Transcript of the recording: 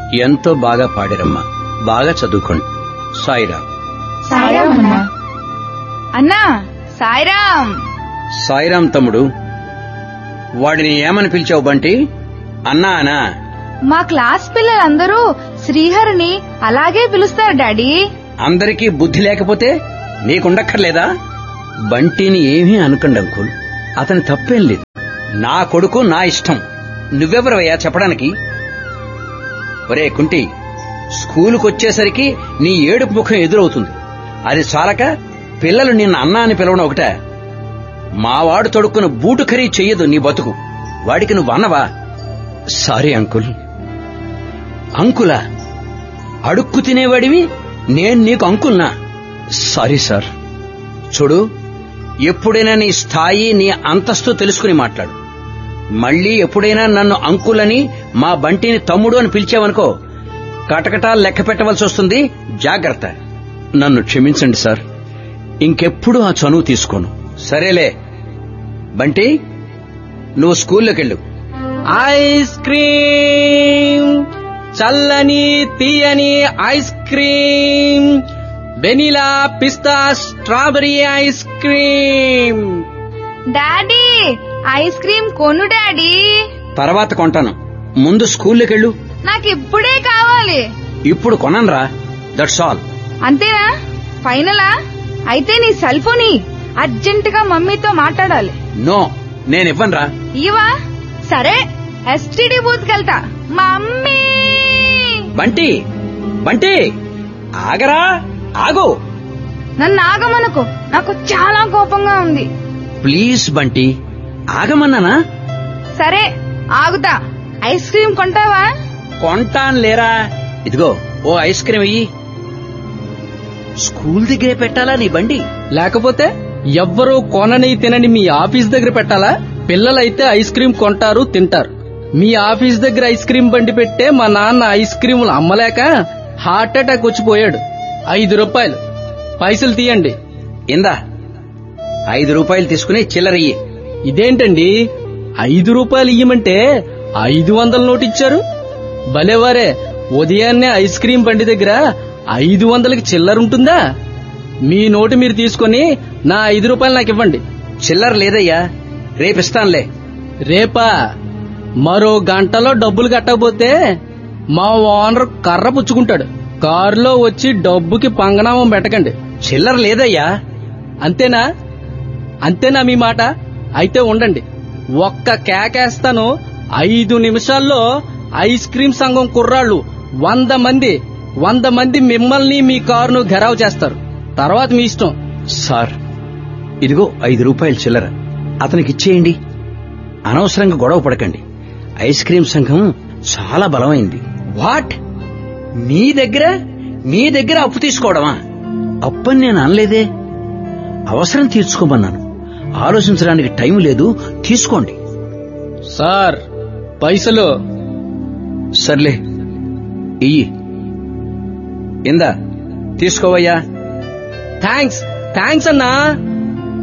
ఎంతో బాగా పాడారమ్మా బాగా చదువుకోండి సాయిరామ్ సాయిరామ్ అన్నా అన్నా సాయిరామ్ సాయిరామ్ తమ్ముడు వాడిని ఏమని పిలిచావు బంటి అన్నా అనా మా క్లాస్ పిల్లలందరూ శ్రీహరిని అలాగే పిలుస్తారు డాడీ అందరికీ బుద్ధి లేకపోతే నీకుండక్కర్లేదా బంటిని ఏమీ అనకండి అంకుల్ అతని తప్పేం లేదు నా కొడుకు నా ఇష్టం నువ్వెవరవయ్యా చెప్పడానికి ఒరే కుంటి స్కూలుకు వచ్చేసరికి నీ ఏడుపు ముఖం ఎదురవుతుంది అది చాలక పిల్లలు నిన్న అన్నా అని పిలవడం ఒకట మావాడు తొడుక్కున్న బూటు ఖరీ చెయ్యదు నీ బతుకు వాడికి నువ్వు అన్నవా సారీ అంకుల్ అంకులా అడుక్కు తినేవాడివి నేను నీకు అంకుల్నా సారీ సార్ చూడు ఎప్పుడైనా నీ స్థాయి నీ అంతస్తు తెలుసుకుని మాట్లాడు మళ్ళీ ఎప్పుడైనా నన్ను అంకులని మా బంటిని తమ్ముడు అని పిలిచావనుకో కటకటాలు లెక్క పెట్టవలసి వస్తుంది జాగ్రత్త నన్ను క్షమించండి సార్ ఇంకెప్పుడు ఆ చనువు తీసుకోను సరేలే బంటి నువ్వు స్కూల్లోకి వెళ్ళు ఐస్ క్రీమ్ చల్లని తీయని ఐస్ క్రీమ్ వెనిలా పిస్తా strawberry ice cream daddy ice cream కొను డాడీ తర్వాత కొంటాను ముందు స్కూల్లోకి వెళ్ళు నాకు ఇప్పుడే కావాలి ఇప్పుడు కొనరా దట్స్ ఆల్ అంతేనా ఫైనలా అయితే నీ సెల్ ఫోన్ అర్జెంట్ గా మమ్మీతో మాట్లాడాలి నో నేను ఇవ్వనురా ఇవా సరే ఎస్టిడి బూత్ కెళ్తా మమ్మీ బంటి బంటి ఆగరా ఆగు నన్ను ఆగమనుకో నాకు చాలా కోపంగా ఉంది ప్లీజ్ బంటి ఆగమన్నానా సరే ఆగుతా ఐస్ క్రీమ్ కొంటావా కొంటాను లేరా ఇదిగో ఓ ఐస్ క్రీమ్ ఇయ్యి స్కూల్ దగ్గరే పెట్టాలా నీ బండి లేకపోతే ఎవ్వరూ కొనని తినని మీ ఆఫీస్ దగ్గర పెట్టాలా పిల్లలైతే ఐస్ క్రీమ్ కొంటారు తింటారు మీ ఆఫీస్ దగ్గర ఐస్ క్రీమ్ బండి పెట్టే మా నాన్న ఐస్ క్రీములు అమ్మలేక హార్ట్ అటాక్ వచ్చిపోయాడు ఐదు రూపాయలు పైసలు తీయండి ఇందా ఐదు రూపాయలు తీసుకుని చిల్లరయ్యి ఇదేంటండి ఐదు రూపాయలు ఇయ్యమంటే ఐదు వందల నోటు ఇచ్చారు భలేవారే ఉదయాన్నే ఐస్ క్రీం బండి దగ్గర ఐదు వందలకి చిల్లర ఉంటుందా మీ నోటు మీరు తీసుకొని నా ఐదు రూపాయలు నాకు ఇవ్వండి చిల్లర లేదయ్యా రేపిస్తానులే రేపా మరో గంటలో డబ్బులు కట్టకపోతే మా ఓనర్ కర్ర పుచ్చుకుంటాడు కారులో వచ్చి డబ్బుకి పంగనామం పెట్టకండి చిల్లర లేదయ్యా అంతేనా అంతేనా మీ మాట అయితే ఉండండి ఒక్క కేకేస్తాను ఐదు నిమిషాల్లో ఐస్ క్రీం సంఘం కుర్రాళ్ళు వంద మంది వంద మంది మిమ్మల్ని మీ కారును ఘెరావ్ చేస్తారు తర్వాత మీ ఇష్టం సార్ ఇదిగో ఐదు రూపాయలు చిల్లర అతనికి ఇచ్చేయండి అనవసరంగా గొడవ పడకండి ఐస్ క్రీం సంఘం చాలా బలమైంది వాట్ మీ దగ్గర మీ దగ్గర అప్పు తీసుకోవడమా అప్పని నేను అనలేదే అవసరం తీర్చుకోమన్నాను ఆలోచించడానికి టైం లేదు తీసుకోండి సార్ పైసలు సర్లే ఇయ్యి ఇందా తీసుకోవయ్యా థ్యాంక్స్ థ్యాంక్స్ అన్నా